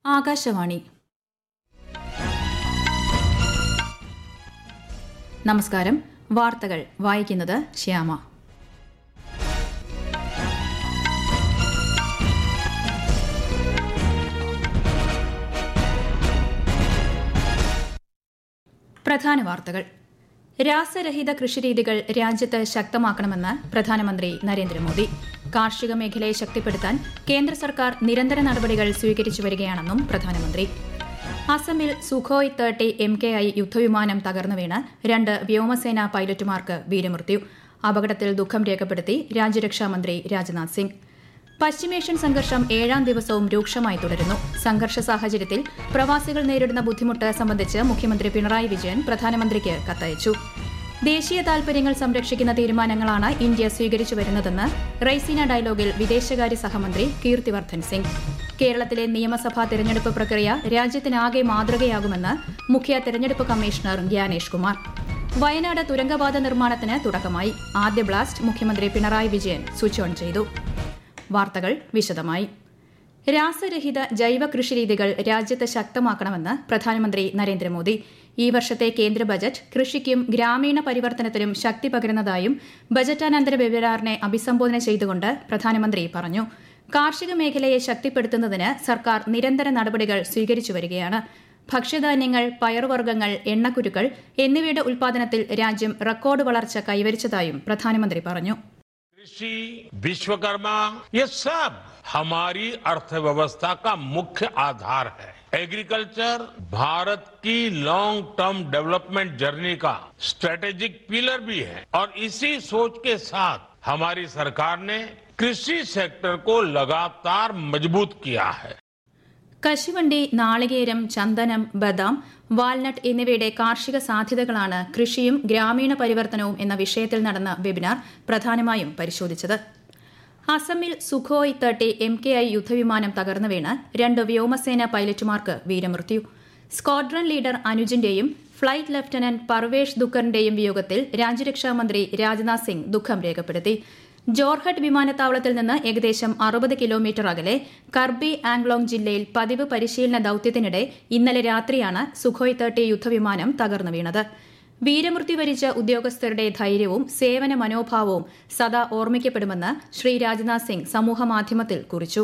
ആകാശവാണി നമസ്കാരം വാർത്തകൾ വായിക്കുന്നത് ശ്യാമ പ്രധാന വാർത്തകൾ രാസരഹിത കൃഷിരീതികൾ രാജ്യത്ത് ശക്തമാക്കണമെന്ന് പ്രധാനമന്ത്രി നരേന്ദ്രമോദി കാർഷിക മേഖലയെ ശക്തിപ്പെടുത്താൻ കേന്ദ്ര സർക്കാർ നിരന്തര നടപടികൾ സ്വീകരിച്ചു വരികയാണെന്നും പ്രധാനമന്ത്രി അസമിൽ Sukhoi thirty M K I യുദ്ധവിമാനം തകർന്നു വീണ് രണ്ട് വ്യോമസേനാ പൈലറ്റുമാർക്ക് വീരമൃത്യു അപകടത്തിൽ ദുഃഖം രേഖപ്പെടുത്തി രാജ്യരക്ഷാമന്ത്രി രാജ്നാഥ് സിംഗ് പശ്ചിമേഷ്യൻ സംഘർഷം ഏഴാം ദിവസവും രൂക്ഷമായി തുടരുന്നു സംഘർഷ സാഹചര്യത്തിൽ പ്രവാസികൾ നേരിടുന്ന ബുദ്ധിമുട്ട് സംബന്ധിച്ച് മുഖ്യമന്ത്രി പിണറായി വിജയൻ പ്രധാനമന്ത്രിക്ക് കത്തയച്ചു ദേശീയ താൽപര്യങ്ങൾ സംരക്ഷിക്കുന്ന തീരുമാനങ്ങളാണ് ഇന്ത്യ സ്വീകരിച്ചു വരുന്നതെന്ന് റൈസീന ഡയലോഗിൽ വിദേശകാര്യ സഹമന്ത്രി കീർത്തിവർദ്ധൻ സിംഗ് കേരളത്തിലെ നിയമസഭാ തെരഞ്ഞെടുപ്പ് പ്രക്രിയ രാജ്യത്തിനാകെ മാതൃകയാകുമെന്ന് മുഖ്യ തെരഞ്ഞെടുപ്പ് കമ്മീഷണർ ഗ്യാനേഷ് കുമാർ വയനാട് തുരങ്കപാത നിർമ്മാണത്തിന് തുടക്കമായി ആദ്യ ബ്ലാസ്റ്റ് മുഖ്യമന്ത്രി പിണറായി വിജയൻ സ്വിച്ച് ഓൺ ചെയ്തു വാർത്തകൾ വിശദമായി രാസരഹിത ജൈവ കൃഷിരീതികൾ രാജ്യത്ത് ശക്തമാക്കണമെന്ന് പ്രധാനമന്ത്രി നരേന്ദ്രമോദി ഈ വർഷത്തെ കേന്ദ്ര ബജറ്റ് കൃഷിക്കും ഗ്രാമീണ പരിവർത്തനത്തിനും ശക്തി പകരുന്നതായും ബജറ്റാനന്തര വെബിനാറിനെ അഭിസംബോധന ചെയ്തുകൊണ്ട് പ്രധാനമന്ത്രി പറഞ്ഞു കാർഷിക മേഖലയെ ശക്തിപ്പെടുത്തുന്നതിന് സർക്കാർ നിരന്തര നടപടികൾ സ്വീകരിച്ചു വരികയാണ് ഭക്ഷ്യധാന്യങ്ങൾ പയറുവർഗ്ഗങ്ങൾ എണ്ണക്കുരുക്കൾ എന്നിവയുടെ ഉൽപാദനത്തിൽ രാജ്യം റെക്കോർഡ് വളർച്ച കൈവരിച്ചതായും പ്രധാനമന്ത്രി പറഞ്ഞു कृषि विश्वकर्मा ये सब हमारी अर्थव्यवस्था का मुख्य आधार है एग्रीकल्चर भारत की लॉन्ग टर्म डेवलपमेंट जर्नी का स्ट्रेटेजिक पिलर भी है और इसी सोच के साथ हमारी सरकार ने कृषि सेक्टर को लगातार मजबूत किया है കശുവണ്ടി നാളികേരം ചന്ദനം ബദാം വാൽനട്ട് എന്നിവയുടെ കാർഷിക സാധ്യതകളാണ് കൃഷിയും ഗ്രാമീണ പരിവർത്തനവും എന്ന വിഷയത്തിൽ നടന്ന വെബിനാർ പ്രധാനമായും പരിശോധിച്ചത് അസമിൽ Sukhoi thirty M K I യുദ്ധവിമാനം തകർന്നു വീണ് രണ്ട് വ്യോമസേന പൈലറ്റുമാർക്ക് വീരമൃത്യു സ്ക്വാഡ്രൺ ലീഡർ അനുജിന്റെയും ഫ്ലൈറ്റ് ലഫ്റ്റനന്റ് പർവേഷ് ദുക്കറിന്റെയും വിയോഗത്തിൽ രാജ്യരക്ഷാമന്ത്രി രാജ്നാഥ് സിംഗ് ദുഃഖം രേഖപ്പെടുത്തി ജോർഹട്ട് വിമാനത്താവളത്തിൽ നിന്ന് ഏകദേശം അറുപത് കിലോമീറ്റർ അകലെ കർബി ആംഗ്ലോങ് ജില്ലയിൽ പതിവ് പരിശീലന ദൌത്യത്തിനിടെ ഇന്നലെ രാത്രിയാണ് സുഖോയ് തേർട്ടി യുദ്ധവിമാനം തകർന്നു വീണത് വീരമൃത്യു വരിച്ച ഉദ്യോഗസ്ഥരുടെ ധൈര്യവും സേവന മനോഭാവവും സദാ ഓർമ്മിക്കപ്പെടുമെന്ന് ശ്രീ രാജ്നാഥ് സിംഗ് സമൂഹമാധ്യമത്തിൽ കുറിച്ചു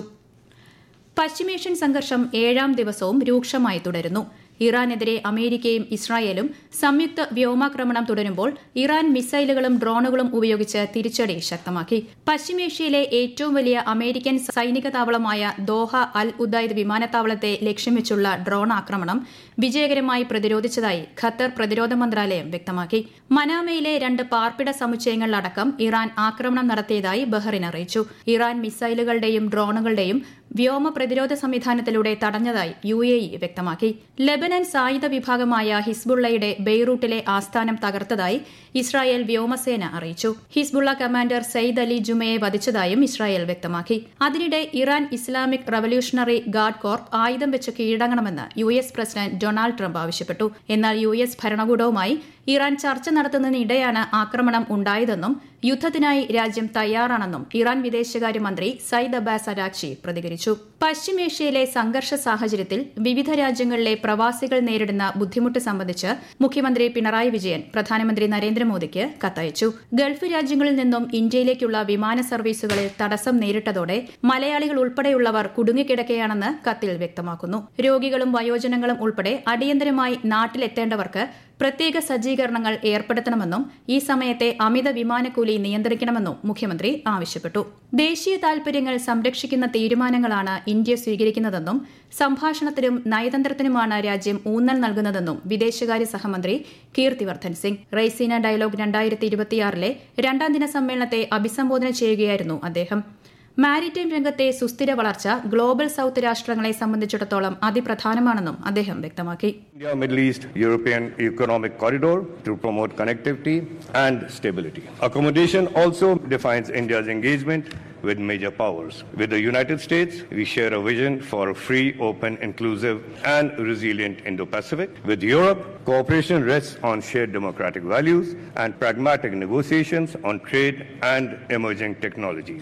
പശ്ചിമേഷ്യൻ സംഘർഷം ഏഴാം ദിവസവും രൂക്ഷമായി തുടരുന്നു ഇറാനെതിരെ അമേരിക്കയും ഇസ്രായേലും സംയുക്ത വ്യോമാക്രമണം തുടരുമ്പോൾ ഇറാൻ മിസൈലുകളും ഡ്രോണുകളും ഉപയോഗിച്ച് തിരിച്ചടി ശക്തമാക്കി പശ്ചിമേഷ്യയിലെ ഏറ്റവും വലിയ അമേരിക്കൻ സൈനിക താവളമായ ദോഹ അൽ ഉദൈദ് വിമാനത്താവളത്തെ ലക്ഷ്യം വെച്ചുള്ള ഡ്രോൺ ആക്രമണം വിജയകരമായി പ്രതിരോധിച്ചതായി ഖത്തർ പ്രതിരോധ മന്ത്രാലയം വ്യക്തമാക്കി മനാമയിലെ രണ്ട് പാർപ്പിട സമുച്ചയങ്ങളിലടക്കം ഇറാൻ ആക്രമണം നടത്തിയതായി ബഹ്റിൻ അറിയിച്ചു ഇറാൻ മിസൈലുകളുടെയും ഡ്രോണുകളുടെയും വ്യോമ പ്രതിരോധ സംവിധാനത്തിലൂടെ തടഞ്ഞതായി യു എ ഇ വ്യക്തമാക്കി ലെബനൻ സായുധ വിഭാഗമായ ഹിസ്ബുള്ളയുടെ ബെയ്റൂട്ടിലെ ആസ്ഥാനം തകർത്തതായി ഇസ്രായേൽ വ്യോമസേന അറിയിച്ചു ഹിസ്ബുള്ള കമാൻഡർ സയ്യിദ് അലി ജുമയെ വധിച്ചതായും ഇസ്രായേൽ വ്യക്തമാക്കി അതിനിടെ Iran Islamic revolutionary guard corps ആയുധം വെച്ച് കീഴടങ്ങണമെന്ന് U S president Donald Trump ആവശ്യപ്പെട്ടു എന്നാൽ യു എസ് ഭരണകൂടവുമായി ഇറാൻ ചർച്ച നടത്തുന്നതിനിടെയാണ് ആക്രമണം ഉണ്ടായതെന്നും യുദ്ധത്തിനായി രാജ്യം തയ്യാറാണെന്നും ഇറാൻ വിദേശകാര്യമന്ത്രി സയ്യിദ് അബ്ബാസ് അരാക്ചി പ്രതികരിച്ചു പശ്ചിമേഷ്യയിലെ സംഘർഷ സാഹചര്യത്തിൽ വിവിധ രാജ്യങ്ങളിലെ പ്രവാസികൾ നേരിടുന്ന ബുദ്ധിമുട്ട് സംബന്ധിച്ച് മുഖ്യമന്ത്രി പിണറായി വിജയൻ പ്രധാനമന്ത്രി നരേന്ദ്രമോദിക്ക് കത്തയച്ചു ഗൾഫ് രാജ്യങ്ങളിൽ നിന്നും ഇന്ത്യയിലേക്കുള്ള വിമാന സർവീസുകളിൽ തടസ്സം നേരിട്ടതോടെ മലയാളികൾ ഉൾപ്പെടെയുള്ളവർ കുടുങ്ങിക്കിടക്കുകയാണെന്ന് കത്തിൽ വ്യക്തമാക്കുന്നു രോഗികളും വയോജനങ്ങളും ഉൾപ്പെടെ അടിയന്തരമായി നാട്ടിലെത്തേണ്ടവർക്ക് പ്രത്യേക സജ്ജീകരണങ്ങൾ ഏർപ്പെടുത്തണമെന്നും ഈ സമയത്തെ അമിത വിമാനക്കൂലി നിയന്ത്രിക്കണമെന്നും മുഖ്യമന്ത്രി ആവശ്യപ്പെട്ടു ദേശീയ താൽപര്യങ്ങൾ സംരക്ഷിക്കുന്ന തീരുമാനങ്ങളാണ് ഇന്ത്യ സ്വീകരിക്കുന്നതെന്നും സംഭാഷണത്തിനും നയതന്ത്രത്തിനുമാണ് രാജ്യം ഊന്നൽ നൽകുന്നതെന്നും വിദേശകാര്യ സഹമന്ത്രി കീർത്തിവർദ്ധൻ സിംഗ് റൈസീന ഡയലോഗ് രണ്ടായിരത്തി ഇരുപത്തിയാറിലെ രണ്ടാം ദിന സമ്മേളനത്തെ അഭിസംബോധന ചെയ്യുകയായിരുന്നു അദ്ദേഹം മാരിടൈം രംഗത്തെ സുസ്ഥിര വളർച്ച ഗ്ലോബൽ സൌത്ത് രാഷ്ട്രങ്ങളെ സംബന്ധിച്ചിടത്തോളം അതിപ്രധാനമാണെന്നും അദ്ദേഹം വ്യക്തമാക്കി India Middle East European Economic Corridor to promote connectivity and stability. Accommodation also defines India's engagement with major powers. With the United States, we share a vision for a free, open, inclusive, and resilient Indo Pacific. With Europe, cooperation rests on shared democratic values and pragmatic negotiations on trade and emerging technologies.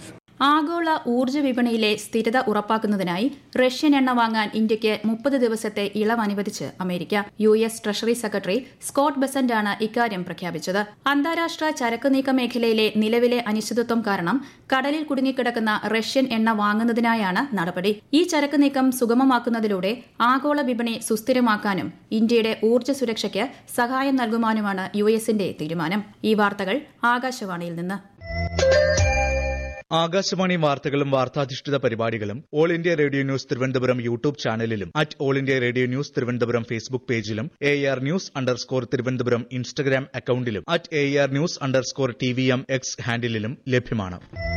ആഗോള ഊർജ്ജ വിപണിയിലെ സ്ഥിരത ഉറപ്പാക്കുന്നതിനായി Russian എണ്ണ വാങ്ങാൻ ഇന്ത്യയ്ക്ക് മുപ്പത് ദിവസത്തെ ഇളവ് അനുവദിച്ച് America U S treasury secretary Scott ബെസന്റാണ് ഇക്കാര്യം പ്രഖ്യാപിച്ചത് അന്താരാഷ്ട്ര ചരക്ക് നീക്ക മേഖലയിലെ നിലവിലെ അനിശ്ചിതത്വം കാരണം കടലിൽ കുടുങ്ങിക്കിടക്കുന്ന റഷ്യൻ എണ്ണ വാങ്ങുന്നതിനായാണ് നടപടി ഈ ചരക്ക് നീക്കം സുഗമമാക്കുന്നതിലൂടെ ആഗോള വിപണി സുസ്ഥിരമാക്കാനും ഇന്ത്യയുടെ ഊർജ്ജ സുരക്ഷയ്ക്ക് സഹായം നൽകുവാനുമാണ് യു എസിന്റെ തീരുമാനം ഈ വാർത്തകൾ ആകാശവാണിയിൽ നിന്ന് ആകാശവാണി വാർത്തകളും വാർത്താധിഷ്ഠിത പരിപാടികളും all India radio news Thiruvananthapuram YouTube ചാനലിലും at all India radio news Thiruvananthapuram Facebook പേജിലും A R news underscore Thiruvananthapuram Instagram അക്കൌണ്ടിലും at A R news underscore T V M X ഹാൻഡിലും ലഭ്യമാണ്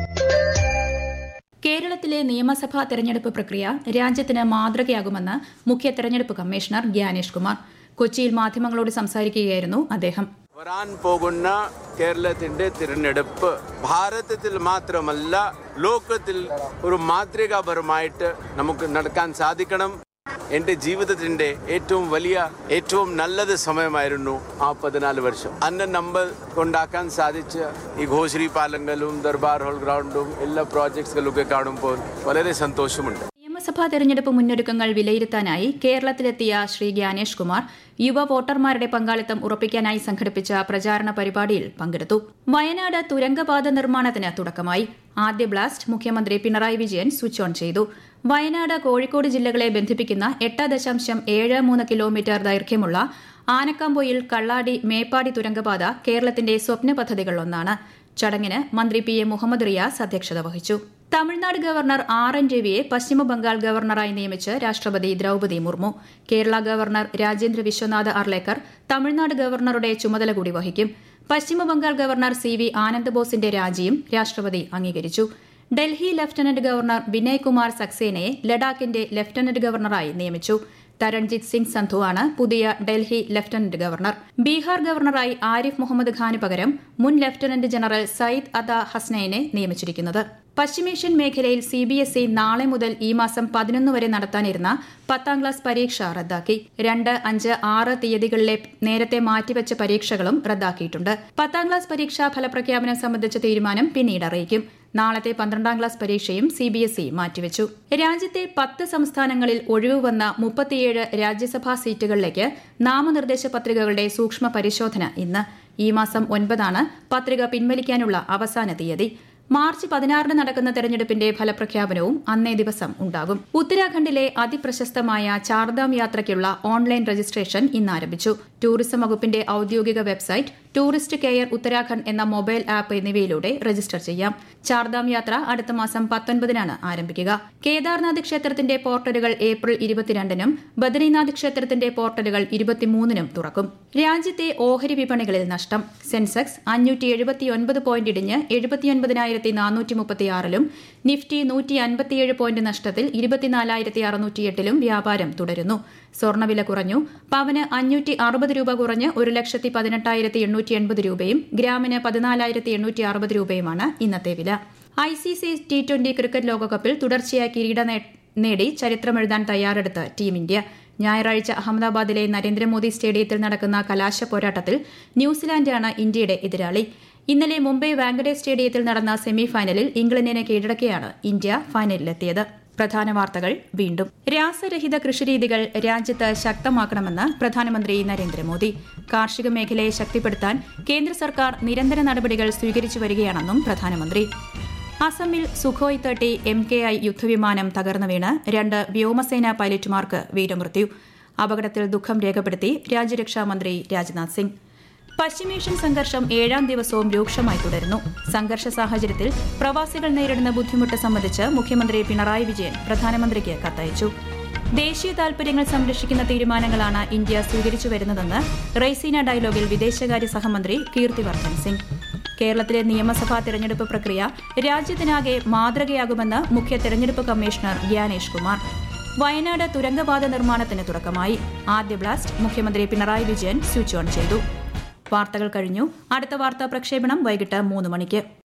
കേരളത്തിലെ നിയമസഭാ തെരഞ്ഞെടുപ്പ് പ്രക്രിയ രാജ്യത്തിന് മാതൃകയാകുമെന്ന് മുഖ്യ തെരഞ്ഞെടുപ്പ് കമ്മീഷണർ ഗ്യാനേഷ് കുമാർ കൊച്ചിയിൽ മാധ്യമങ്ങളോട് സംസാരിക്കുകയായിരുന്നു അദ്ദേഹം വരാൻ പോകുന്ന കേരളത്തിന്റെ തിരഞ്ഞെടുപ്പ് ഭാരതത്തിൽ മാത്രമല്ല ലോകത്തിൽ ഒരു മാതൃകാപരമായിട്ട് നമുക്ക് നടക്കാൻ സാധിക്കണം എന്റെ ജീവിതത്തിന്റെ ഏറ്റവും വലിയ ഏറ്റവും നല്ലത് സമയമായിരുന്നു ആ പതിനാല് വർഷം അന്ന് നമ്മൾ കൊണ്ടാക്കാൻ സാധിച്ച ഈ ഘോഷരി പാലങ്ങളും ദർബാർ ഹോൾ ഗ്രൗണ്ടും എല്ലാ പ്രോജക്ട്സുകളൊക്കെ കാണുമ്പോൾ വളരെ സന്തോഷമുണ്ട് നിയമസഭാ തെരഞ്ഞെടുപ്പ് മുന്നൊരുക്കങ്ങൾ വിലയിരുത്താനായി കേരളത്തിലെത്തിയ ശ്രീ ഗ്യാനേഷ് കുമാർ യുവ വോട്ടർമാരുടെ പങ്കാളിത്തം ഉറപ്പിക്കാനായി സംഘടിപ്പിച്ച പ്രചാരണ പരിപാടിയിൽ പങ്കെടുത്തു വയനാട് തുരങ്കപാത നിർമ്മാണത്തിന് തുടക്കമായി ആദ്യ ബ്ലാസ്റ്റ് മുഖ്യമന്ത്രി പിണറായി വിജയൻ സ്വിച്ച് ഓൺ ചെയ്തു വയനാട് കോഴിക്കോട് ജില്ലകളെ ബന്ധിപ്പിക്കുന്ന എട്ട് ദശാംശം ഏഴ് മൂന്ന് കിലോമീറ്റർ ദൈർഘ്യമുള്ള ആനക്കാമ്പൊയിൽ കള്ളാടി മേപ്പാടി തുരങ്കപാത കേരളത്തിന്റെ സ്വപ്ന പദ്ധതികളിലൊന്നാണ് ചടങ്ങിന് മന്ത്രി പി എ മുഹമ്മദ് റിയാസ് അധ്യക്ഷത വഹിച്ചു Tamil Nadu governor R N രവിയെ Paschim Bangal ഗവർണറായി നിയമിച്ച് രാഷ്ട്രപതി ദ്രൌപതി മുർമു കേരള ഗവർണർ രാജേന്ദ്ര വിശ്വനാഥ് അർലേക്കർ തമിഴ്നാട് ഗവർണറുടെ ചുമതല കൂടി വഹിക്കും പശ്ചിമബംഗാൾ ഗവർണർ സി വി ആനന്ദ്ബോസിന്റെ രാജിയും രാഷ്ട്രപതി അംഗീകരിച്ചു Delhi lieutenant governor Vinay Kumar സക്സേനയെ ലഡാക്കിന്റെ lieutenant ഗവർണറായി നിയമിച്ചു തരൺജിത് സിംഗ് സന്ധുവാണ് പുതിയ ഡൽഹി ലഫ്റ്റനന്റ് ഗവർണർ ബീഹാർ ഗവർണറായി ആരിഫ് മുഹമ്മദ് ഖാന് പകരം മുൻ ലഫ്റ്റനന്റ് ജനറൽ സയ്യിദ് അദ ഹസ്നൈനെ നിയമിച്ചിരിക്കുന്നത് പശ്ചിമേഷ്യൻ മേഖലയിൽ സി ബി എസ് ഇ നാളെ മുതൽ ഈ മാസം പതിനൊന്ന് വരെ നടത്താനിരുന്ന പത്താം ക്ലാസ് പരീക്ഷ റദ്ദാക്കി രണ്ട് അഞ്ച് ആറ് തീയതികളിലെ നേരത്തെ മാറ്റിവെച്ച പരീക്ഷകളും റദ്ദാക്കിയിട്ടുണ്ട് പത്താം ക്ലാസ് പരീക്ഷാ ഫലപ്രഖ്യാപനം സംബന്ധിച്ച തീരുമാനം പിന്നീട് അറിയിക്കും നാളത്തെ പന്ത്രണ്ടാം ക്ലാസ് പരീക്ഷയും സി ബി എസ് ഇ മാറ്റിവെച്ചു രാജ്യത്തെ പത്ത് സംസ്ഥാനങ്ങളിൽ ഒഴിവ് വന്ന മുപ്പത്തിയേഴ് രാജ്യസഭാ സീറ്റുകളിലേക്ക് നാമനിർദ്ദേശ പത്രികകളുടെ സൂക്ഷ്മ പരിശോധന ഇന്ന് ഈ മാസം ഒൻപതാണ് പത്രിക പിൻവലിക്കാനുള്ള അവസാന തീയതി മാർച്ച് പതിനാറിന് നടക്കുന്ന തെരഞ്ഞെടുപ്പിന്റെ ഫലപ്രഖ്യാപനവും അന്നേ ദിവസം ഉണ്ടാകും ഉത്തരാഖണ്ഡിലെ അതിപ്രശസ്തമായ ചാർധാം യാത്രയ്ക്കുള്ള ഓൺലൈൻ രജിസ്ട്രേഷൻ ഇന്ന് ആരംഭിച്ചു ടൂറിസം വകുപ്പിന്റെ ഔദ്യോഗിക വെബ്സൈറ്റ് ടൂറിസ്റ്റ് കെയർ ഉത്തരാഖണ്ഡ് എന്ന മൊബൈൽ ആപ്പ് എന്നിവയിലൂടെ രജിസ്റ്റർ ചെയ്യാം ചാർധാം യാത്ര അടുത്ത മാസം പത്തൊൻപതിനാണ് ആരംഭിക്കുക കേദാർനാഥ് ക്ഷേത്രത്തിന്റെ പോർട്ടലുകൾ ഏപ്രിൽ ഇരുപത്തിരണ്ടിനും ബദ്രീനാഥ് ക്ഷേത്രത്തിന്റെ പോർട്ടലുകൾ ഇരുപത്തിമൂന്നിനും തുറക്കും രാജ്യത്തെ ഓഹരി വിപണികളിൽ നഷ്ടം സെൻസെക്സ് അഞ്ഞൂറ്റി എഴുപത്തിയൊൻപത് പോയിന്റ് ഇടിഞ്ഞ് എഴുപത്തിയൊൻപതിനായിരത്തി നാനൂറ്റി മുപ്പത്തിയാറിലും നിഫ്റ്റി നൂറ്റി അൻപത്തിയേഴ് പോയിന്റ് നഷ്ടത്തിൽ ഇരുപത്തിനാലായിരത്തി അറുന്നൂറ്റിയെട്ടിലും വ്യാപാരം തുടരുന്നു സ്വർണ്ണവില കുറഞ്ഞു പവന് അഞ്ഞൂറ്റി അറുപത് രൂപ കുറഞ്ഞ് ഒരു ലക്ഷത്തി പതിനെട്ടായിരത്തി എണ്ണൂറ്റി എൺപത് രൂപയും ഗ്രാമിന് പതിനാലായിരത്തി എണ്ണൂറ്റി അറുപത് രൂപയുമാണ് ഇന്നത്തെ വില I C C T twenty cricket ലോകകപ്പിൽ തുടർച്ചയായ കിരീടം നേ- നേടി ചരിത്രമെഴുതാൻ തയ്യാറെടുത്ത് ടീം ഇന്ത്യ ഞായറാഴ്ച അഹമ്മദാബാദിലെ നരേന്ദ്രമോദി സ്റ്റേഡിയത്തിൽ നടക്കുന്ന കലാശ പോരാട്ടത്തിൽ ന്യൂസിലാൻഡാണ് ഇന്ത്യയുടെ എതിരാളി ഇന്നലെ മുംബൈ വാങ്കഡെ സ്റ്റേഡിയത്തിൽ നടന്ന സെമിഫൈനലിൽ ഇംഗ്ലണ്ടിനെ കീഴടക്കിയാണ് ഇന്ത്യ ഫൈനലിലെത്തിയത് പ്രധാന വാർത്തകൾ വീണ്ടും രാസരഹിത കൃഷിരീതികൾ രാജ്യത്ത് ശക്തമാക്കണമെന്ന് പ്രധാനമന്ത്രി നരേന്ദ്രമോദി കാർഷിക മേഖലയെ ശക്തിപ്പെടുത്താൻ കേന്ദ്ര സർക്കാർ നിരന്തര നടപടികൾ സ്വീകരിച്ചു വരികയാണെന്നും പ്രധാനമന്ത്രി അസമിൽ Sukhoi thirty M K I യുദ്ധവിമാനം തകർന്നു വീണ് രണ്ട് വ്യോമസേനാ പൈലറ്റുമാർക്ക് വീരമൃത്യു അപകടത്തിൽ ദുഃഖം രേഖപ്പെടുത്തി രാജ്യരക്ഷാമന്ത്രി രാജ്നാഥ് സിംഗ് പശ്ചിമേഷ്യൻ സംഘർഷം ഏഴാം ദിവസവും രൂക്ഷമായി തുടരുന്നു സംഘർഷ സാഹചര്യത്തിൽ പ്രവാസികൾ നേരിടുന്ന ബുദ്ധിമുട്ട് സംബന്ധിച്ച് മുഖ്യമന്ത്രി പിണറായി വിജയൻ പ്രധാനമന്ത്രിക്ക് കത്തയച്ചു ദേശീയ താൽപര്യങ്ങൾ സംരക്ഷിക്കുന്ന തീരുമാനങ്ങളാണ് ഇന്ത്യ സ്വീകരിച്ചു വരുന്നതെന്ന് റെയ്സീന ഡയലോഗിൽ വിദേശകാര്യ സഹമന്ത്രി കീർത്തിവർദ്ധൻ സിംഗ് കേരളത്തിലെ നിയമസഭാ തെരഞ്ഞെടുപ്പ് പ്രക്രിയ രാജ്യത്തിനാകെ മാതൃകയാകുമെന്ന് മുഖ്യ തെരഞ്ഞെടുപ്പ് കമ്മീഷണർ ഗ്യാനേഷ് കുമാർ വയനാട് തുരങ്കപാത നിർമ്മാണത്തിന് തുടക്കമായി ആദ്യ ബ്ലാസ്റ്റ് മുഖ്യമന്ത്രി പിണറായി വിജയൻ സ്വിച്ച് ഓൺ ചെയ്തു വാർത്തകൾ കഴിഞ്ഞു അടുത്ത വാർത്താ പ്രക്ഷേപണം വൈകിട്ട് മൂന്ന് മണിക്ക്